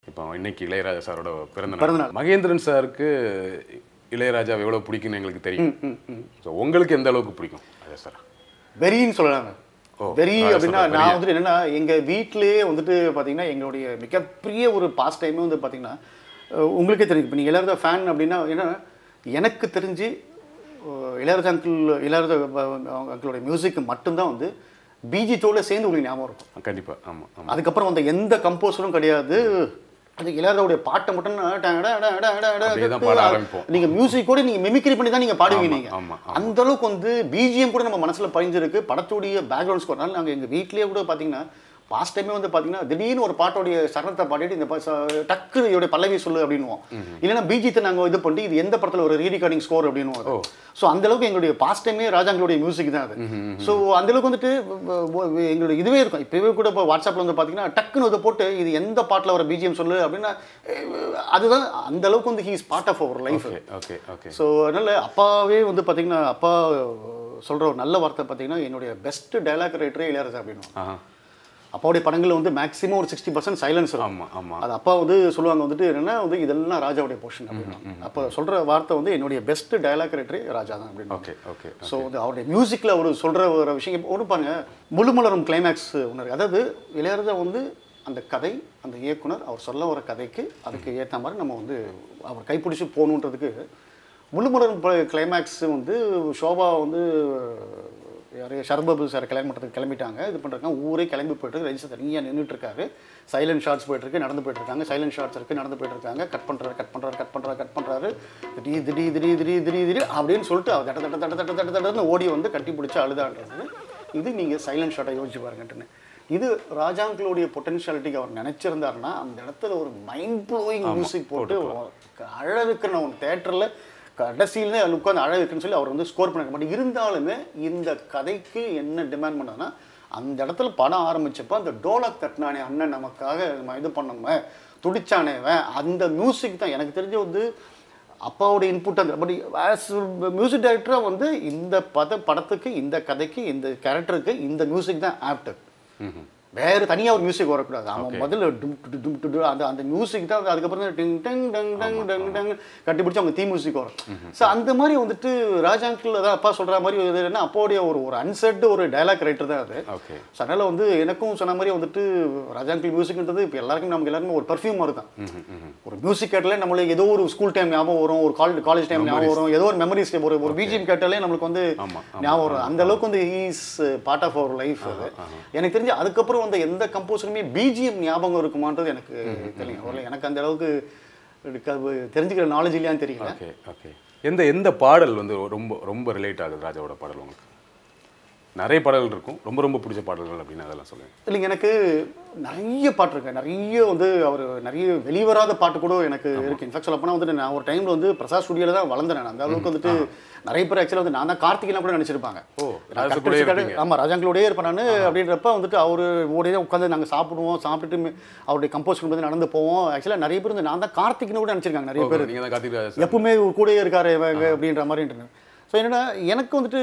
இப்போ இன்னைக்கு இளையராஜா சாரோட பிறந்த பிறந்த நாள் மகேந்திரன் சாருக்கு இளையராஜா எவ்வளவு பிடிக்கும்னு எங்களுக்கு தெரியும் ஸோ உங்களுக்கு எந்த அளவுக்கு பிடிக்கும் ராஜா சார் வெறின்னு சொல்லலாங்க ஓ, வெறி நான் அப்படின்னா சொல்றேன், நான் வந்துட்டு என்னன்னா எங்க வீட்டிலேயே வந்துட்டு பாத்தீங்கன்னா எங்களுடைய மிகப்பெரிய ஒரு பாஸ்ட் டைமே வந்து பாத்தீங்கன்னா அஹ், உங்களுக்கே தெரியும் இப்போ நீங்கள் இளையராஜா ஃபேன் அப்படின்னா ஏன்னா எனக்கு தெரிஞ்சு அஹ், இளையராஜா அங்கிள் இளையராஜா அங்கிளுடைய மியூசிக் மட்டும்தான் வந்து பிஜித்தோட சேர்ந்து உங்களுக்கு ஞாபகம் இருக்கும் கண்டிப்பா ஆமா ஆமா அதுக்கப்புறம் வந்த எந்த கம்போஸரும் கிடையாது அது இளையராஜாவுடைய பாட்டை மட்டும் நான் டா, டா, டா, டா, டா, டா, அப்படியே தான் பாட ஆரம்பிப்போம். நீங்க மியூசிக்கோட நீங்க மிமிக்ரி பண்ணி தான் நீங்க பாடுவீங்க ஆமா, நீங்க ஆமா, அந்த அளவுக்கு வந்து பிஜிஎம் கூட நம்ம மனசுல பதிஞ்சிருக்கு படத்துடைய பேக்ரவுண்ட் ஸ்கோர்னால நாங்க எங்க வீட்லயே கூட பாத்தீங்கன்னா பாஸ்ட் டைமே வந்து பாத்தீங்கன்னா திடீர்னு ஒரு பாட்டோடைய சரணத்தை பாடிட்டு இந்த ப- ச- டக்கு இதோட பல்லவி சொல்லு அப்படின்னுவோம் இல்லைன்னா பிஜித்தை நாங்க இது பண்ணி இது எந்த படத்துல ஒரு ரீரிகார்டிங் ஸ்கோர் அப்படின்னுவோம் ஸோ அந்த அளவுக்கு எங்களுடைய பாஸ்ட் டைமே ராஜாங்களுடைய மியூசிக் தான் அது ஸோ அந்த அளவுக்கு வந்துட்டு வ- வ- எங்களுடைய இதுவே இருக்கும் இப்போவே கூட இப்போ வாட்ஸ்அப்பில் வந்து பார்த்தீங்கன்னா டக்குன்னு இதை போட்டு இது எந்த பாட்டில் வர பிஜிஎம் சொல்லு அப்படின்னா அஹ், அதுதான் அந்த அளவுக்கு வந்து he's part of our life okay okay okay so அதனால் அப்பாவே வந்து பார்த்தீங்கன்னா அப்பா சொல்கிற ஒரு நல்ல வார்த்தை பார்த்தீங்கன்னா என்னுடைய பெஸ்ட் டைலாக் ரைட்டரே இளையராஜா அப்படின்னு ஆஹா அப்பாவுடைய படங்கள்ல வந்து மேக்ஸிமம் ஒரு சிக்ஸ்டி பர்சன்ட் சைலன்ஸ் இருக்கும் ஆமா ஆமா அது அப்பா வந்து சொல்லுவாங்க வந்துட்டு என்னன்னா வந்து இதெல்லாம் ராஜாவுடைய போர்ஷன் அப்படின்னா அப்போ சொல்கிற வார்த்தை வந்து என்னுடைய பெஸ்ட் டைலாக் ரைட்டரே ராஜா தான் அப்படின்னு ஓகே ஓகே ஸோ வந்து அவருடைய மியூசிக்கில் அவர் சொல்கிற ஒரு விஷயம் இப்போ ஒரு பாருங்க முழுமலரும் கிளைமேக்ஸ் ஒன்று இருக்கு. அதாவது இளையராஜா வந்து அந்த கதை அந்த இயக்குனர் அவர் சொல்ல வர கதைக்கு அதுக்கு ஏற்ற மாதிரி நம்ம வந்து அவர் கைப்பிடிச்சு போகணுன்றதுக்கு முழுமலரும் கிளைமேக்ஸ் வந்து ஷோபா வந்து யார் ஷர்பபு சார் கல்யாணம் பண்ணுறதுக்கு கிளம்பிட்டாங்க இது பண்ணுறாங்க ஊரே கிளம்பி போயிட்டு ரஜிஸ்டர் தனியாக நின்றுட்டு இருக்காரு சைலண்ட் ஷார்ட்ஸ் போயிட்டு இருக்கு நடந்து போயிட்டு இருக்காங்க சைலண்ட் ஷார்ட்ஸ் இருக்கு நடந்து போயிட்டு இருக்காங்க கட் பண்ணுறாரு கட் பண்ணுறாரு கட் பண்ணுறாரு கட் பண்ணுறாரு திடீர் திடீர் திடீர் திடீர் திடீர் திடீர் அப்படின்னு சொல்லிட்டு அவர் தட்ட தட்ட தட்ட தட்ட தட்ட தட்டன்னு ஓடி வந்து கட்டி பிடிச்சி அழுதான்றது இது நீங்கள் சைலண்ட் ஷார்ட்டை யோசிச்சு பாருங்கட்டுன்னு இது ராஜாங்களுடைய பொட்டன்ஷியாலிட்டிக்கு அவர் நினைச்சிருந்தாருன்னா அந்த இடத்துல ஒரு மைண்ட் ப்ளோயிங் மியூசிக் போட்டு அழ வைக்கிற ஒன்று தேட்டரில் கடைசியில் அதில் உட்காந்து அழ வைக்கணும்னு சொல்லி அவர் வந்து ஸ்கோர் பண்ணிருக்க பட் இருந்தாலுமே இந்த கதைக்கு என்ன டிமாண்ட் பண்ணதுன்னா அந்த இடத்துல படம் ஆரம்பிச்சப்போ அந்த டோலக் தட்டினானே அண்ணன் நமக்காக நம்ம இது பண்ணணுமே துடிச்சானே அவன், அந்த மியூசிக் தான் எனக்கு தெரிஞ்ச வந்து அப்பாவோட இன்புட் அந்த பட் ஆஸ் மியூசிக் டைரக்டராக வந்து இந்த பத படத்துக்கு இந்த கதைக்கு இந்த கேரக்டருக்கு இந்த மியூசிக் தான் ஆப்ட் வேறு தனியாக ஒரு மியூசிக் வரக்கூடாது அவன் முதல்ல டும் டு டும் டு டு அந்த அந்த மியூசிக் தான் அதுக்கப்புறம் தான் டிங் டங் டங் டங் டங் டங் கட்டிப்பிடிச்சு அவங்க தீ மியூசிக் வரும் ஸோ அந்த மாதிரி வந்துட்டு ராஜாங்கிள் அதான் அப்பா சொல்கிற மாதிரி இது என்ன அப்போடைய ஒரு ஒரு அன்செட் ஒரு டைலாக் ரைட்டர் தான் அது ஓகே ஸோ அதனால் வந்து எனக்கும் சொன்ன மாதிரி வந்துட்டு ராஜாங்கிள் மியூசிக்ன்றது இப்போ எல்லாருக்கும் நமக்கு எல்லாருக்கும் ஒரு பர்ஃப்யூம் மாதிரி தான் ஒரு மியூசிக் கேட்டாலே நம்மளுக்கு ஏதோ ஒரு ஸ்கூல் டைம் ஞாபகம் வரும் ஒரு காலேஜ் காலேஜ் டைம் ஞாபகம் வரும் ஏதோ ஒரு மெமரிஸ் ஒரு ஒரு பிஜிஎம் கேட்டாலே நம்மளுக்கு வந்து ஆமா, ஞாபகம் வரும் அந்த அளவுக்கு வந்து is part of our life அது எனக்கு தெரிஞ்சு அதுக்கப்புறம் வந்து எந்த கம்போசருமே பிஜிஎம் ஞாபகம் இருக்குமான்றது எனக்கு தெரியும் ஒரு எனக்கு அந்த அளவுக்கு இருக்க- தெரிஞ்சுக்கிற நாலேஜ் இல்லையான்னு தெரியல ஓகே ஓகே எந்த எந்த பாடல் வந்து ரொம்ப ரொம்ப ரிலேட் ஆகுது ராஜாவோட பாடல் உங்களுக்கு நிறைய பாடல்கள் இருக்கும் ரொம்ப ரொம்ப பிடிச்ச பாடல்கள் அப்படின்னு அதெல்லாம் சொல்லுங்க இல்லைங்க எனக்கு நிறைய பாட்டு இருக்கு நிறைய வந்து அவர் நிறைய வெளிவராத பாட்டு கூட எனக்கு இருக்கு இன்ஃபேக்ட் சொல்ல போனால் வந்துட்டு நான் ஒரு டைம்ல வந்து பிரசாத் ஸ்டுடியோல தான் வளர்ந்தேன் நான். அந்த அளவுக்கு வந்துட்டு நிறைய பேர் ஆக்சுவலாக வந்து நான் தான் கார்த்திகெல்லாம் கூட நினைச்சிருப்பாங்க ஓ நான் ராஜா கட்டடிச்சு கூடயே கடை- இருப்பீங்க ஆமா ராஜாங்களோடயே இருப்பேன் நான் அப்படின்றப்ப வந்துட்டு அவர் ஓடியே உட்காந்து நாங்க சாப்பிடுவோம் சாப்பிட்டுட்டு மி- அவருடைய கம்போஸ் வந்து நடந்து போவோம் ஆக்சுவலாக நிறைய பேர் வந்து நான் தான் கார்த்திக்னு கூட நினைச்சிருக்காங்க நிறைய பேர் நீங்க தான் கார்த்திக் ராஜா சார் எப்பவுமே கூடயே இருக்காரு இவங்க அப்படின்ற மாதிரி ஸோ என்னன்னா எனக்கு வந்துட்டு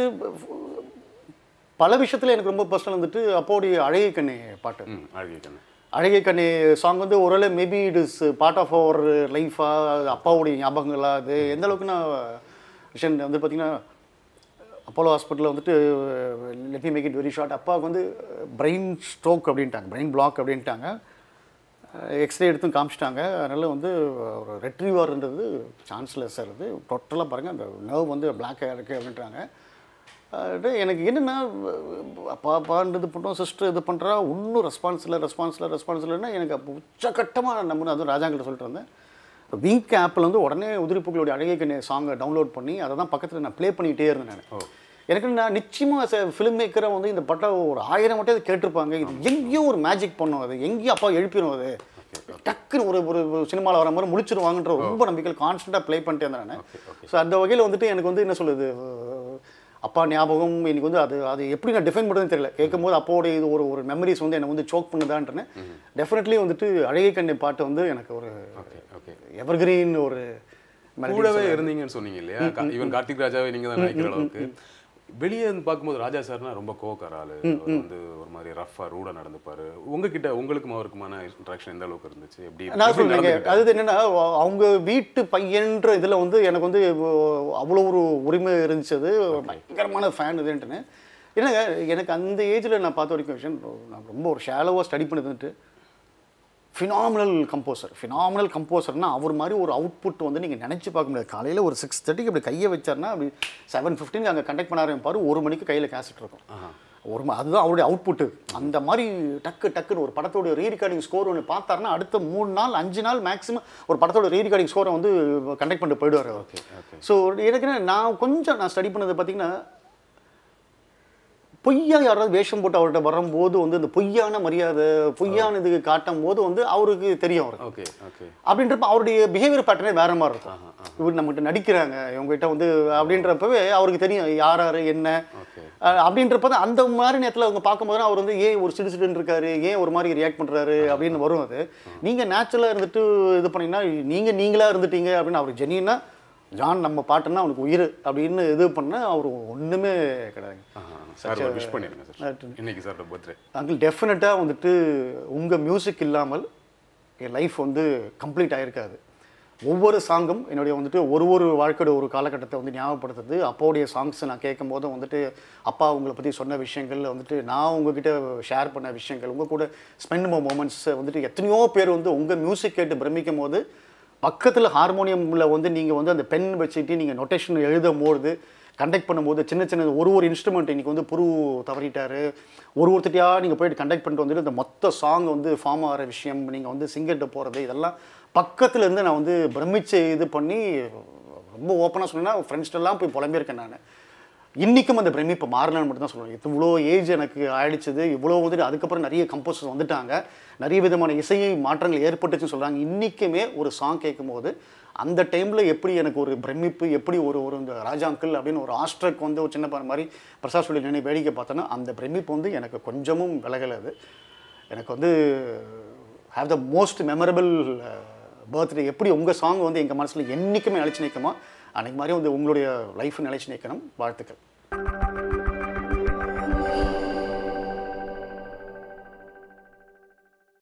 பல விஷயத்துல எனக்கு ரொம்ப பர்சனல் வந்துட்டு அப்போடைய அழகை கண்ணே பாட்டு ம் அழகிய கண்ணு அழகை கண்ணே சாங் வந்து ஒருவேளை maybe it is part of our லைஃபா அப்பாவுடைய ஞாபகங்களா அது எந்த அளவுக்கு நான் விஷயம் வந்து பார்த்தீங்கன்னா அப்போலோ ஹாஸ்பிட்டலில் வந்துட்டு let me make it very short அப்பாவுக்கு வந்து பிரெயின் ஸ்ட்ரோக் அப்படின்ட்டாங்க பிரெயின் பிளாக் அப்படின்ட்டாங்க எக்ஸ்ரே எடுத்தும் காமிச்சிட்டாங்க அதனால் வந்து ஒரு ரெட்ரீவர்ன்றது சான்ஸ்லெஸ் அது டோட்டலாக பாருங்கள் அந்த நர்வ் வந்து பிளாக்காக இருக்குது அப்படின்றாங்க அது எனக்கு என்னென்னா அப்பா அப்பான்றது பண்ணுறோம் சிஸ்டர் இது பண்ணுறா இன்னும் ரெஸ்பான்ஸ் இல்லை ரெஸ்பான்ஸ் இல்லை ரெஸ்பான்ஸ் இல்லைன்னா எனக்கு அப்போ உச்சக்கட்டமாக நம்ம அதுவும் ராஜாங்கிட்ட சொல்லிட்டு வந்தேன் விங்க் ஆப்பில் வந்து உடனே உதிரிப்புகளுடைய அழகை கண்ணே சாங்கை டவுன்லோட் பண்ணி அதை தான் பக்கத்தில் நான் ப்ளே பண்ணிகிட்டே இருந்தேன் நான் எனக்கு நான் நிச்சயமாக ஃபிலிம் மேக்கரை வந்து இந்த பட்டம் ஒரு ஆயிரம் மட்டும் அதை கேட்டிருப்பாங்க இது எங்கேயோ ஒரு மேஜிக் பண்ணும் அது எங்கேயும் அப்பா எழுப்பிடும் அது டக்குன்னு ஒரு ஒரு சினிமாவில் வர மாதிரி முடிச்சிருவாங்கன்ற ரொம்ப நம்பிக்கையில் கான்ஸ்டண்ட்டாக ப்ளே பண்ணிட்டே இருந்தேன் நான் ஸோ அந்த வகையில் வந்துட்டு எனக்கு வந்து என்ன சொல்லுது அஹ், அப்பா ஞாபகம் எனக்கு வந்து அது அது எப்படி நான் டிஃபைன் பண்ணுறதுன்னு தெரியல கேட்கும்போது அப்போடைய இது ஒரு ஒரு மெமரிஸ் வந்து என்னை வந்து சோக் பண்ணுதான்றேன்னு டெஃபினெட்லி வந்துட்டு அழகை கண்ணை பாட்டு வந்து எனக்கு ஒரு ஓகே ஓகே எவர்கிரீன் ஒரு melody கூடவே இருந்தீங்கன்னு சொன்னீங்க இல்லையா கா- ஈவன் கார்த்திக் ராஜாவை நீங்க தான் நினைக்கிற அளவுக்கு வெளியே இருந்து பார்க்கும்போது ராஜா சார்னா ரொம்ப கோவக்கார ஆளு அவர் வந்து ஒரு மாதிரி ரஃபா ரூடா நடந்துப்பாரு உங்ககிட்ட உங்களுக்கும் அவருக்குமான இன்ட்ராக்ஷன் எந்த அளவுக்கு இருந்துச்சு எப்படி நான் எப்படி சொல்லுங்க நடந்துக்கிட்டாரு? அது என்னன்னா அவ- அவங்க வீட்டு பையன்ற இதில் வந்து எனக்கு வந்து அவ்வளோ ஒரு உரிமை இருந்துச்சு அது பயங்கரமான ஃபேன் இதுன்ட்டுன்னு என்னங்க எனக்கு அந்த ஏஜில் நான் பார்த்த வரைக்கும் விஷயம் நான் ரொம்ப ஒரு ஷேலோவாக ஸ்டடி பண்ணிட்டு ஃபினாமினல் கம்போசர் ஃபினாமினல் கம்போசர்னா அவர் மாதிரி ஒரு அவுட்புட் வந்து நீங்கள் நினச்சி பார்க்க முடியாது காலையில் ஒரு சிக்ஸ் தேர்ட்டிக்கு அப்படி கையை வச்சார்னா அப்படி செவன் ஃபிஃப்டின் அங்கே கண்டக்ட் பண்ண ஆரம்பிப்பார் ஒரு மணிக்கு கையில் கேசட் இருக்கும் ஆஹா. ஒரு ம- அதுதான் அவருடைய அவுட்புட்டு அந்த மாதிரி டக்கு டக்குன்னு ஒரு படத்தோட ரீ ரெக்கார்டிங் ஸ்கோர் ஒன்று பார்த்தாருன்னா அடுத்த மூணு நாள் அஞ்சு நாள் மேக்ஸிமம் ஒரு படத்தோட ரீ ரெக்கார்டிங் ஸ்கோரை வந்து கண்டக்ட் பண்ணிட்டு போயிடுவார் அவர் okay. ஸோ எனக்கு என்ன, நான் கொஞ்சம் நான் ஸ்டடி பண்ணது பார்த்தீங்கன்னா பொய்யா யாராவது வேஷம் போட்டு அவர்கிட்ட வரும்போது வந்து அந்த பொய்யான மரியாதை பொய்யான இதுக்கு காட்டும் போது வந்து அவருக்கு தெரியும் அவருக்கு ஓகே ஓகே அப்படின்றப்ப அவருடைய பிஹேவியர் பேட்டர்னே வேற மாதிரி இருக்கும் இவர் நம்மகிட்ட நடிக்கிறாங்க இவங்ககிட்ட வந்து அப்படின்றப்பவே அவருக்கு தெரியும் யார் யார் என்ன ஓகே அஹ் அப்படின்றப்ப தான் அந்த மாதிரி நேரத்தில் அவங்க பார்க்கும்போது அவர் வந்து ஏன் ஒரு சிடு சிடுன்னு இருக்காரு ஏன் ஒரு மாதிரி ரியாக்ட் பண்ணுறாரு அப்படின்னு வரும் அது நீங்கள் நேச்சுரலாக இருந்துட்டு இது பண்ணீங்கன்னா நீங்கள் நீங்களா இருந்துட்டீங்க அப்படின்னு அவர் ஜெனியனா ஜான் நம்ம பாட்டுன்னா அவனுக்கு உயிர் அப்படின்னு இது பண்ண அவர் ஒன்றுமே கிடையாது சார் ஒரு விஷ் பண்ணிருங்க சார் இன்னைக்கு சார் பர்த்டே அங்கிள் டெஃபினட்டாக வந்துட்டு உங்கள் மியூசிக் இல்லாமல் என் லைஃப் வந்து கம்ப்ளீட் ஆகிருக்காது ஒவ்வொரு சாங்கும் என்னுடைய வந்துட்டு ஒரு ஒரு வாழ்க்கையோட ஒரு காலகட்டத்தை வந்து ஞாபகப்படுத்துது அப்பாவுடைய சாங்ஸ் நான் கேட்கும் போதும் வந்துட்டு அப்பா உங்களை பற்றி சொன்ன விஷயங்கள் வந்துட்டு நான் உங்ககிட்ட ஷேர் பண்ண விஷயங்கள் உங்கள் கூட ஸ்பெண்ட் மூமெண்ட்ஸ் வந்துட்டு எத்தனையோ பேர் வந்து உங்கள் மியூசிக் கேட்டு பிரமிக்கும் போது பக்கத்தில் ஹார்மோனியமில் வந்து நீங்கள் வந்து அந்த பென் வச்சுட்டு நீங்கள் நொட்டேஷன் எழுதும் போது கண்டக்ட் பண்ணும்போது சின்ன சின்ன ஒரு ஒரு இன்ஸ்ட்ருமெண்ட் இன்னைக்கு வந்து புரு தவறிட்டாரு ஒரு ஒருத்தட்டியா நீங்கள் போயிட்டு கண்டக்ட் பண்ணிட்டு வந்துட்டு இந்த மொத்த சாங் வந்து ஃபார்ம் ஆகிற விஷயம் நீங்கள் வந்து சிங்கர்கிட்ட போகிறது இதெல்லாம் பக்கத்துல இருந்து நான் வந்து பிரமிச்சு இது பண்ணி ரொம்ப ஓப்பனாக சொன்னேன்னா ஃப்ரெண்ட்ஸ்டெல்லாம் போய் புலம்பியிருக்கேன் நான் இன்றைக்கும் அந்த பிரமிப்பு மாறலன்னு மட்டும் தான் சொல்லுவேன் இவ்வளோ ஏஜ் எனக்கு ஆயிடுச்சது இவ்வளோ வந்துட்டு அதுக்கப்புறம் நிறைய கம்போசர்ஸ் வந்துட்டாங்க நிறைய விதமான இசை மாற்றங்கள் ஏற்பட்டுச்சுன்னு சொல்கிறாங்க இன்றைக்குமே ஒரு சாங் கேட்கும்போது அந்த டைமில் எப்படி எனக்கு ஒரு பிரமிப்பு எப்படி ஒரு ஒரு இந்த ராஜாங்கிள் அப்படின்னு ஒரு ஆஸ்ட்ரக் வந்து ஒரு சின்ன பையன் மாதிரி பிரசாத் சொல்லி நினை வேடிக்கை பார்த்தோன்னா அந்த பிரமிப்பு வந்து எனக்கு கொஞ்சமும் விலகலை அது எனக்கு வந்து have the most memorable birthday எப்படி உங்கள் சாங் வந்து எங்கள் மனசில் என்றைக்குமே நிலச்சி நிற்குமோ அன்றைக்கு மாதிரி வந்து உங்களுடைய லைஃப் நிலச்சி நிற்கணும் வாழ்த்துக்கள்